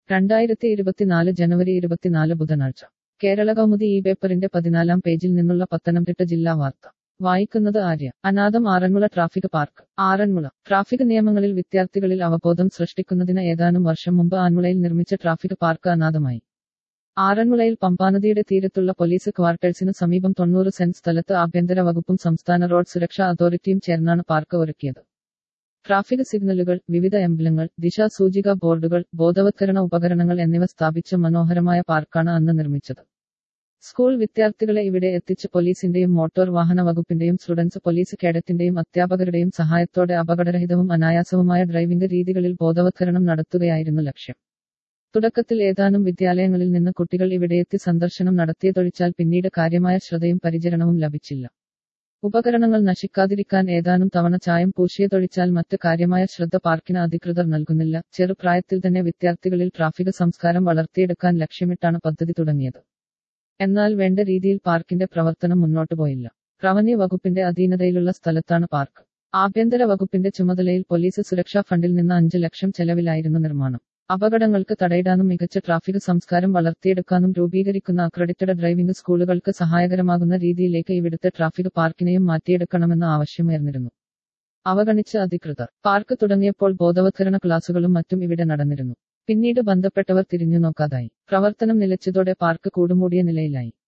രണ്ടായിരത്തി ഇരുപത്തിനാല് ജനുവരി ഇരുപത്തിനാല് ബുധനാഴ്ച കേരള കൗമുദി ഈ പേപ്പറിന്റെ പതിനാലാം പേജിൽ നിന്നുള്ള പത്തനംതിട്ട ജില്ലാ വാർത്ത വായിക്കുന്നത് ആര്യ അനാഥം Aranmula traffic park Aranmula traffic നിയമങ്ങളിൽ വിദ്യാർത്ഥികളിൽ അവബോധം സൃഷ്ടിക്കുന്നതിന് ഏതാനും വർഷം മുമ്പ് ആൻമുളയിൽ നിർമ്മിച്ച ട്രാഫിക് പാർക്ക് അനാഥമായി ആറന്മുളയിൽ പമ്പാനദിയുടെ തീരത്തുള്ള പോലീസ് ക്വാർട്ടേഴ്സിനു സമീപം തൊണ്ണൂറ് സെന്റ് സ്ഥലത്ത് ആഭ്യന്തര വകുപ്പും സംസ്ഥാന റോഡ് സുരക്ഷാ അതോറിറ്റിയും ചേർന്നാണ് പാർക്ക് ഒരുക്കിയത് ട്രാഫിക് സിഗ്നലുകൾ വിവിധ എംബ്ലങ്ങൾ ദിശാസൂചിക ബോർഡുകൾ ബോധവത്കരണ ഉപകരണങ്ങൾ എന്നിവ സ്ഥാപിച്ച മനോഹരമായ പാർക്കാണ് അന്ന് നിർമ്മിച്ചത് സ്കൂൾ വിദ്യാർത്ഥികളെ ഇവിടെ എത്തിച്ച് പോലീസിന്റെയും മോട്ടോർ വാഹന വകുപ്പിന്റെയും സ്റ്റുഡൻസ് പോലീസ് കേഡറ്റിന്റെയും അധ്യാപകരുടെയും സഹായത്തോടെ അപകടരഹിതവും അനായാസവുമായ ഡ്രൈവിംഗ് രീതികളിൽ ബോധവത്കരണം നടത്തുകയായിരുന്നു ലക്ഷ്യം തുടക്കത്തിൽ ഏതാനും വിദ്യാലയങ്ങളിൽ നിന്ന് കുട്ടികൾ ഇവിടെയെത്തി സന്ദർശനം നടത്തിയതൊഴിച്ചാൽ പിന്നീട് കാര്യമായ ശ്രദ്ധയും പരിചരണവും ലഭിച്ചില്ല ഉപകരണങ്ങൾ നശിക്കാതിരിക്കാൻ ഏതാനും തവണ ചായം പൂശിയതൊഴിച്ചാൽ മറ്റ് കാര്യമായ ശ്രദ്ധ പാർക്കിന് അധികൃതർ നൽകുന്നില്ല ചെറുപ്രായത്തിൽ തന്നെ വിദ്യാർത്ഥികളിൽ ട്രാഫിക് സംസ്കാരം വളർത്തിയെടുക്കാൻ ലക്ഷ്യമിട്ടാണ് പദ്ധതി തുടങ്ങിയത് എന്നാൽ വേണ്ട രീതിയിൽ പാർക്കിന്റെ പ്രവർത്തനം മുന്നോട്ടു പോയില്ല റവന്യൂ വകുപ്പിന്റെ അധീനതയിലുള്ള സ്ഥലത്താണ് പാർക്ക് ആഭ്യന്തര വകുപ്പിന്റെ ചുമതലയിൽ പോലീസ് സുരക്ഷാ ഫണ്ടിൽ നിന്ന് അഞ്ച് ലക്ഷം ചെലവിലായിരുന്നു നിർമ്മാണം അപകടങ്ങൾക്ക് തടയിടാനും മികച്ച ട്രാഫിക് സംസ്കാരം വളർത്തിയെടുക്കാനും രൂപീകരിക്കുന്ന അക്രഡിറ്റഡ് ഡ്രൈവിംഗ് സ്കൂളുകൾക്ക് സഹായകരമാകുന്ന രീതിയിലേക്ക് ഇവിടുത്തെ ട്രാഫിക് പാർക്കിനെയും മാറ്റിയെടുക്കണമെന്ന ആവശ്യമുയർന്നിരുന്നു അവഗണിച്ച അധികൃതർ പാർക്ക് തുടങ്ങിയപ്പോൾ ബോധവത്കരണ ക്ലാസുകളും മറ്റും ഇവിടെ നടന്നിരുന്നു പിന്നീട് ബന്ധപ്പെട്ടവർ തിരിഞ്ഞു നോക്കാതായി പ്രവർത്തനം നിലച്ചതോടെ പാർക്ക് കൂടുമൂടിയ നിലയിലായി